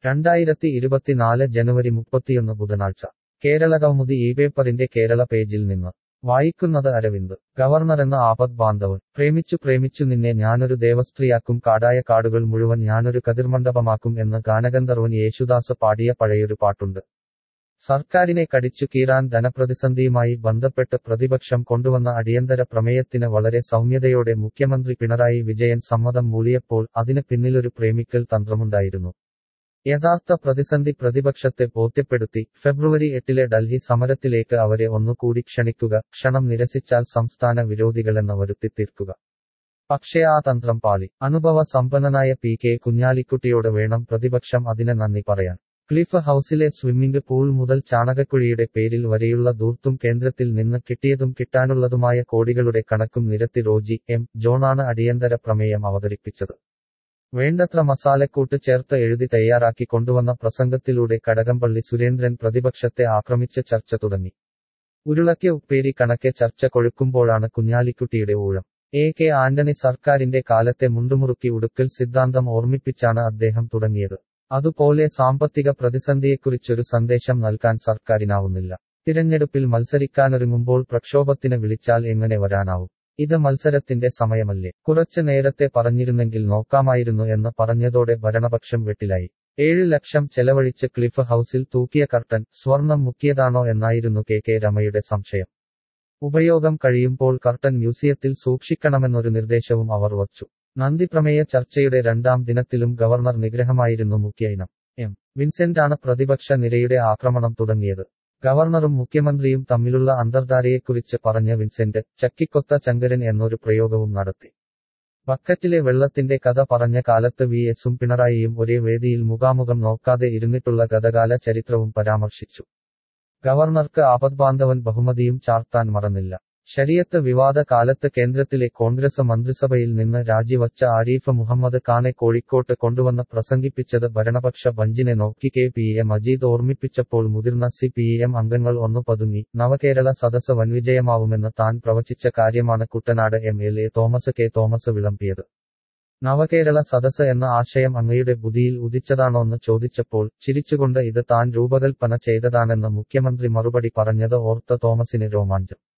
രണ്ടായിരത്തി ഇരുപത്തിനാല് ജനുവരി മുപ്പത്തിയൊന്ന് ബുധനാഴ്ച കേരളകൗമുദി ഈ പേപ്പറിന്റെ കേരള പേജിൽ നിന്ന് വായിക്കുന്നത് അരവിന്ദ് ഗവർണറെന്ന ആപത് ബാന്ധവൻ പ്രേമിച്ചു പ്രേമിച്ചു നിന്നെ ഞാനൊരു ദേവസ്ത്രീയാക്കും കാടായ കാടുകൾ മുഴുവൻ ഞാനൊരു കതിർമണ്ഡപമാക്കും എന്ന് ഗാനഗന്ധർവൻ യേശുദാസ് പാടിയ പഴയൊരു പാട്ടുണ്ട് സർക്കാരിനെ കടിച്ചു കീറാൻ ധനപ്രതിസന്ധിയുമായി ബന്ധപ്പെട്ട് പ്രതിപക്ഷം കൊണ്ടുവന്ന അടിയന്തര പ്രമേയത്തിന് വളരെ സൗമ്യതയോടെ മുഖ്യമന്ത്രി പിണറായി വിജയൻ സമ്മതം മൂളിയപ്പോൾ അതിന് പിന്നിലൊരു പ്രേമിക്കൽ തന്ത്രമുണ്ടായിരുന്നു യഥാർത്ഥ പ്രതിസന്ധി പ്രതിപക്ഷത്തെ ബോധ്യപ്പെടുത്തി ഫെബ്രുവരി എട്ടിലെ ഡൽഹി സമരത്തിലേക്ക് അവരെ ഒന്നുകൂടി ക്ഷണിക്കുക ക്ഷണം നിരസിച്ചാൽ സംസ്ഥാന വിരോധികളെന്ന് വരുത്തി തീർക്കുക പക്ഷേ ആ തന്ത്രം പാളി അനുഭവ സമ്പന്നനായ പി കെ കുഞ്ഞാലിക്കുട്ടിയോട് വേണം പ്രതിപക്ഷം അതിന് നന്ദി പറയാൻ ക്ലിഫ് ഹൌസിലെ സ്വിമ്മിംഗ് പൂൾ മുതൽ ചാണകക്കുഴിയുടെ പേരിൽ വരെയുള്ള ദൂർത്തും കേന്ദ്രത്തിൽ നിന്ന് കിട്ടിയതും കിട്ടാനുള്ളതുമായ കോടികളുടെ കണക്കും നിരത്തി റോജി എം ജോണാണ് അടിയന്തര പ്രമേയം അവതരിപ്പിച്ചത് വേണ്ടത്ര മസാലക്കൂട്ട് ചേർത്ത് എഴുതി തയ്യാറാക്കി കൊണ്ടുവന്ന പ്രസംഗത്തിലൂടെ കടകംപള്ളി സുരേന്ദ്രൻ പ്രതിപക്ഷത്തെ ആക്രമിച്ച് ചർച്ച തുടങ്ങി ഉരുളയ്ക്ക് ഉപ്പേരി കണക്കെ ചർച്ച കൊഴുക്കുമ്പോഴാണ് കുഞ്ഞാലിക്കുട്ടിയുടെ ഊഴം എ കെ ആന്റണി സർക്കാരിന്റെ കാലത്തെ മുണ്ടുമുറുക്കി ഉടുക്കൽ സിദ്ധാന്തം ഓർമ്മിപ്പിച്ചാണ് അദ്ദേഹം തുടങ്ങിയത് അതുപോലെ സാമ്പത്തിക പ്രതിസന്ധിയെക്കുറിച്ചൊരു സന്ദേശം നൽകാൻ സർക്കാരിനാവുന്നില്ല തിരഞ്ഞെടുപ്പിൽ മത്സരിക്കാനൊരുങ്ങുമ്പോൾ പ്രക്ഷോഭത്തിന് വിളിച്ചാൽ എങ്ങനെ വരാനാവും ഇത് മത്സരത്തിന്റെ സമയമല്ലേ കുറച്ചു നേരത്തെ പറഞ്ഞിരുന്നെങ്കിൽ നോക്കാമായിരുന്നു എന്ന് പറഞ്ഞതോടെ ഭരണപക്ഷം വെട്ടിലായി ഏഴ് ലക്ഷം ചെലവഴിച്ച് ക്ലിഫ് ഹൌസിൽ തൂക്കിയ കർട്ടൻ സ്വർണം മുക്കിയതാണോ എന്നായിരുന്നു കെ കെ രമയുടെ സംശയം ഉപയോഗം കഴിയുമ്പോൾ കർട്ടൻ മ്യൂസിയത്തിൽ സൂക്ഷിക്കണമെന്നൊരു നിർദ്ദേശവും അവർ വച്ചു നന്ദിപ്രമേയ ചർച്ചയുടെ രണ്ടാം ദിനത്തിലും ഗവർണർ നിഗ്രഹമായിരുന്നു മുഖ്യ ഇനം എം വിൻസെന്റാണ് പ്രതിപക്ഷ നിരയുടെ ആക്രമണം തുടങ്ങിയത് ഗവർണറും മുഖ്യമന്ത്രിയും തമ്മിലുള്ള അന്തർധാരയെക്കുറിച്ച് പറഞ്ഞ വിൻസെന്റ് ചക്കിക്കൊത്ത ചങ്കരൻ എന്നൊരു പ്രയോഗവും നടത്തി ബക്കറ്റിലെ വെള്ളത്തിന്റെ കഥ പറഞ്ഞ കാലത്ത് വി എസും പിണറായിയും ഒരേ വേദിയിൽ മുഖാമുഖം നോക്കാതെ ഇരുന്നിട്ടുള്ള ഗതകാല ചരിത്രവും പരാമർശിച്ചു ഗവർണർക്ക് ആപദ്ബാന്ധവൻ ബഹുമതിയും ചാർത്താൻ മറന്നില്ല ശരിയത്ത് വിവാദ കാലത്ത് കേന്ദ്രത്തിലെ കോൺഗ്രസ് മന്ത്രിസഭയിൽ നിന്ന് രാജിവച്ച ആരിഫ് മുഹമ്മദ് ഖാനെ കോഴിക്കോട്ട് കൊണ്ടുവന്ന് പ്രസംഗിപ്പിച്ചത് ഭരണപക്ഷ ബഞ്ചിനെ നോക്കി കെ പി എ മജീദ് ഓർമ്മിപ്പിച്ചപ്പോൾ മുതിർന്ന സി പി എം അംഗങ്ങൾ ഒന്നു പതുങ്ങി നവകേരള സദസ് വൻവിജയമാവുമെന്ന് താൻ പ്രവചിച്ച കാര്യമാണ് Kuttanad M L A Thomas K Thomas വിളമ്പിയത് നവകേരള സദസ് എന്ന ആശയം അങ്ങയുടെ ബുദ്ധിയിൽ ഉദിച്ചതാണോന്ന് ചോദിച്ചപ്പോൾ ചിരിച്ചുകൊണ്ട് ഇത് താൻ രൂപകൽപ്പന ചെയ്തതാണെന്ന് മുഖ്യമന്ത്രി മറുപടി പറഞ്ഞത് ഓർത്ത തോമസിന് രോമാഞ്ചം